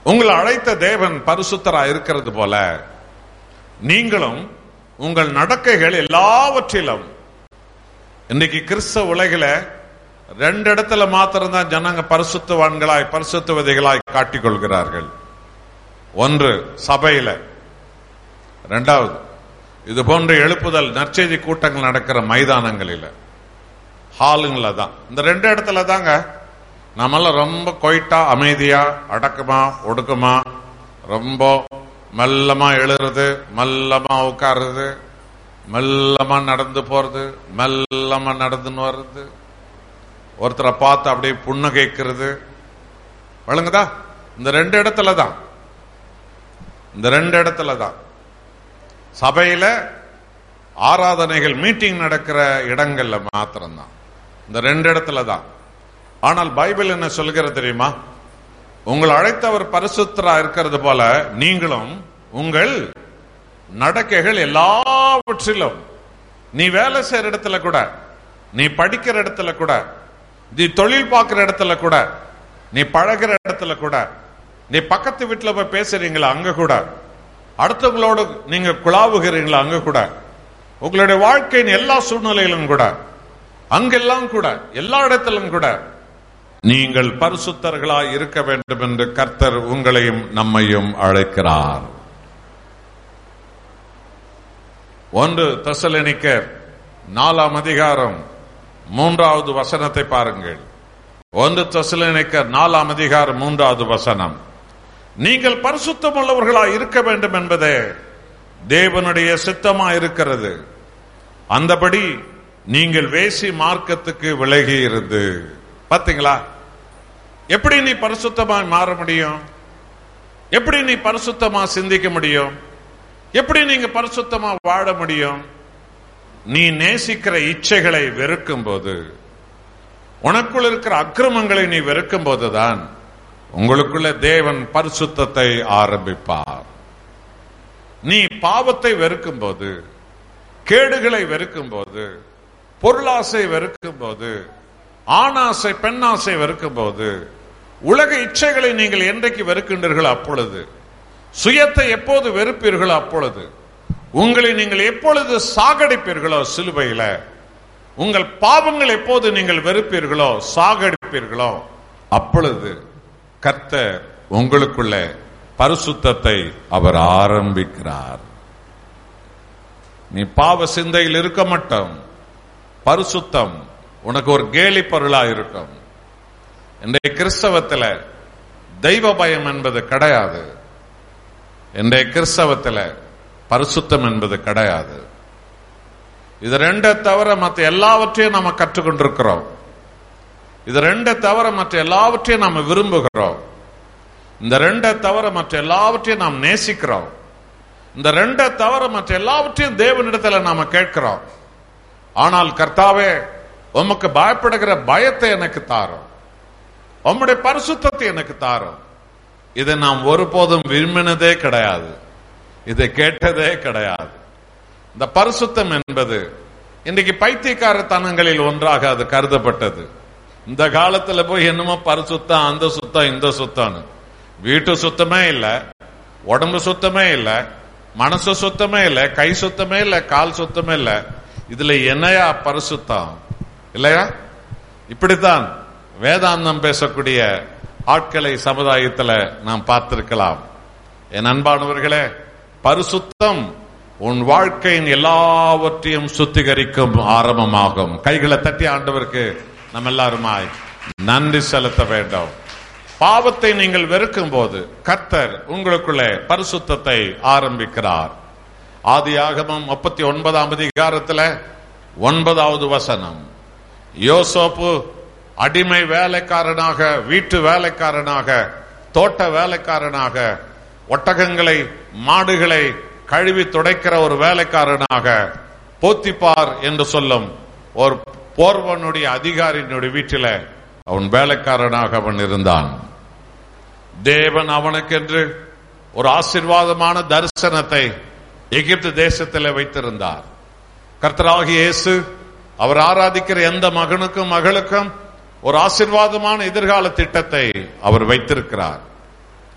உங்களை அழைத்த தேவன் பரிசுத்தரா இருக்கிறது போல நீங்களும் உங்கள் நடக்கைகள் எல்லாவற்றிலும் இன்னைக்கு கிறிஸ்தவ உலகில ரெண்டு இடத்துல மாத்திரம்தான் ஜனங்க பரிசுத்தவான்களாய் பரிசுத்தவதிகளாய் காட்டிக் கொள்கிறார்கள் ஒன்று சபையில ரெண்டாவது இது போன்ற எழுப்புதல் நற்செய்தி கூட்டங்கள் நடக்கிற மைதானங்களில ஹாலுங்கள தான் இந்த ரெண்டு இடத்துல தாங்க நம்மெல்லாம் ரொம்ப கொயிட்டா அமைதியா அடக்கமா ஒடுக்கமா ரொம்ப மெல்லமா எழுறது மெல்லமா உட்காருறது மெல்லமா நடந்து போறது மெல்லமா நடந்துன்னு வர்றது ஒருத்தரை பார்த்து அப்படியே புன்னகைக்கிறது வழங்குதா இந்த ரெண்டு இடத்துல தான் இந்த ரெண்டு இடத்துல தான் சபையில ஆராதனைகள் மீட்டிங் நடக்கிற இடங்கள்ல மாத்திரம்தான் இந்த ரெண்டு இடத்துல தான் ஆனால் பைபிள் என்ன சொல்கிறது தெரியுமா உங்கள் அழைத்தவர் பரிசுத்தரா இருக்கிறது போல நீங்களும் உங்கள் நடக்கைகள் எல்லாவற்றிலும் நீ வேலை செய்யற இடத்துல கூட நீ படிக்கிற இடத்துல கூட நீ தொழில் பார்க்கிற இடத்துல கூட நீ பழகிற இடத்துல கூட நீ பக்கத்து வீட்டுல போய் பேசுறீங்களா அங்க கூட அடுத்தவங்களோடு நீங்க குழாவுகிறீங்களா அங்க கூட உங்களுடைய வாழ்க்கையின் எல்லா சூழ்நிலையிலும் கூட அங்கெல்லாம் கூட எல்லா இடத்திலும் கூட நீங்கள் பரிசுத்தர்களாய் இருக்க வேண்டும் என்று கர்த்தர் உங்களையும் நம்மையும் அழைக்கிறார் ஒன்று தசலனிக்கர் நாலாம் அதிகாரம் மூன்றாவது வசனத்தை பாருங்கள் ஒன்று தசலனிக்கர் நாலாம் அதிகாரம் மூன்றாவது வசனம் நீங்கள் பரிசுத்தம் உள்ளவர்களாய் இருக்க வேண்டும் என்பதே தேவனுடைய சித்தமா இருக்கிறது அந்தபடி நீங்கள் வேசி மார்க்கத்துக்கு விலகி இருந்து பாத்தீங்களா எப்படி நீ பரிசுத்தமாய் மாற முடியும் எப்படி நீ பரிசுத்தமா சிந்திக்க முடியும் எப்படி நீங்க பரிசுத்தமா வாழ முடியும் நீ நேசிக்கிற இச்சைகளை வெறுக்கும் போது உனக்குள் இருக்கிற அக்கிரமங்களை நீ வெறுக்கும் போதுதான் உங்களுக்குள்ள தேவன் பரிசுத்தத்தை ஆரம்பிப்பார் நீ பாவத்தை வெறுக்கும் போது கேடுகளை வெறுக்கும் போது பொருளாசை வெறுக்கும் போது ஆணாசை பெண்ணாசை வெறுக்கும் போது உலக இச்சைகளை நீங்கள் என்றைக்கு வெறுக்கின்றீர்கள் அப்பொழுது சுயத்தை எப்போது வெறுப்பீர்களோ அப்பொழுது உங்களை நீங்கள் எப்பொழுது சாகடிப்பீர்களோ சிலுவையில உங்கள் பாவங்கள் எப்போது நீங்கள் வெறுப்பீர்களோ சாகடிப்பீர்களோ அப்பொழுது கர்த்தர் உங்களுக்குள்ள பரிசுத்தத்தை அவர் ஆரம்பிக்கிறார் நீ பாவ சிந்தையில் இருக்க மாட்டோம் பரிசுத்தம் உனக்கு ஒரு கேலி பொருளா இருக்கும் இன்றைய கிறிஸ்தவத்துல தெய்வ பயம் என்பது கிடையாது இன்றைய கிறிஸ்தவத்துல பரிசுத்தம் என்பது கிடையாது இது ரெண்டை தவிர மற்ற எல்லாவற்றையும் நம்ம கற்றுக்கொண்டிருக்கிறோம் இது ரெண்டை தவிர மற்ற எல்லாவற்றையும் நாம விரும்புகிறோம் இந்த ரெண்டை தவிர மற்ற எல்லாவற்றையும் நாம் நேசிக்கிறோம் இந்த ரெண்டை தவிர மற்ற எல்லாவற்றையும் தேவனிடத்துல நாம கேட்கிறோம் ஆனால் கர்த்தாவே உமக்கு பயப்படுகிற பயத்தை எனக்கு தாரும் உம்முடைய பரிசுத்தத்தை எனக்கு தாரும் இதை நாம் ஒருபோதும் விரும்பினதே கிடையாது இதை கேட்டதே கிடையாது இந்த பரிசுத்தம் என்பது இன்றைக்கு பைத்தியக்காரத்தனங்களில் ஒன்றாக அது கருதப்பட்டது இந்த காலத்துல போய் என்னமோ பரிசுத்தம் அந்த சுத்தம் இந்த சுத்தம்னு வீட்டு சுத்தமே இல்ல உடம்பு சுத்தமே இல்ல மனசு சுத்தமே இல்ல கை சுத்தமே இல்ல கால் சுத்தமே இல்ல இதுல என்னையா பரிசுத்தம் இல்லையா இப்படித்தான் வேதாந்தம் பேசக்கூடிய ஆட்களை சமுதாயத்துல நாம் பார்த்திருக்கலாம் என் அன்பானவர்களே பரிசுத்தம் உன் வாழ்க்கையின் எல்லாவற்றையும் சுத்திகரிக்கும் ஆரம்பமாகும் கைகளை தட்டி ஆண்டவருக்கு நம்ம எல்லாருமாய் நன்றி செலுத்த வேண்டும் பாவத்தை நீங்கள் வெறுக்கும் போது கர்த்தர் உங்களுக்குள்ளே பரிசுத்தத்தை ஆரம்பிக்கிறார் ஆதி ஆகமம் முப்பத்தி ஒன்பதாம் அதிகாரத்துல ஒன்பதாவது வசனம் யோசோப்பு அடிமை வேலைக்காரனாக வீட்டு வேலைக்காரனாக தோட்ட வேலைக்காரனாக ஒட்டகங்களை மாடுகளை கழுவி துடைக்கிற ஒரு வேலைக்காரனாக போத்திப்பார் என்று சொல்லும் ஒரு போர்வனுடைய அதிகாரியினுடைய வீட்டில அவன் வேலைக்காரனாக அவன் இருந்தான் தேவன் அவனுக்கென்று ஒரு ஆசிர்வாதமான தரிசனத்தை எகிப்து தேசத்தில் வைத்திருந்தார் கர்த்தராகிய இயேசு அவர் ஆராதிக்கிற எந்த மகனுக்கும் மகளுக்கும் ஒரு ஆசிர்வாதமான எதிர்கால திட்டத்தை அவர் வைத்திருக்கிறார்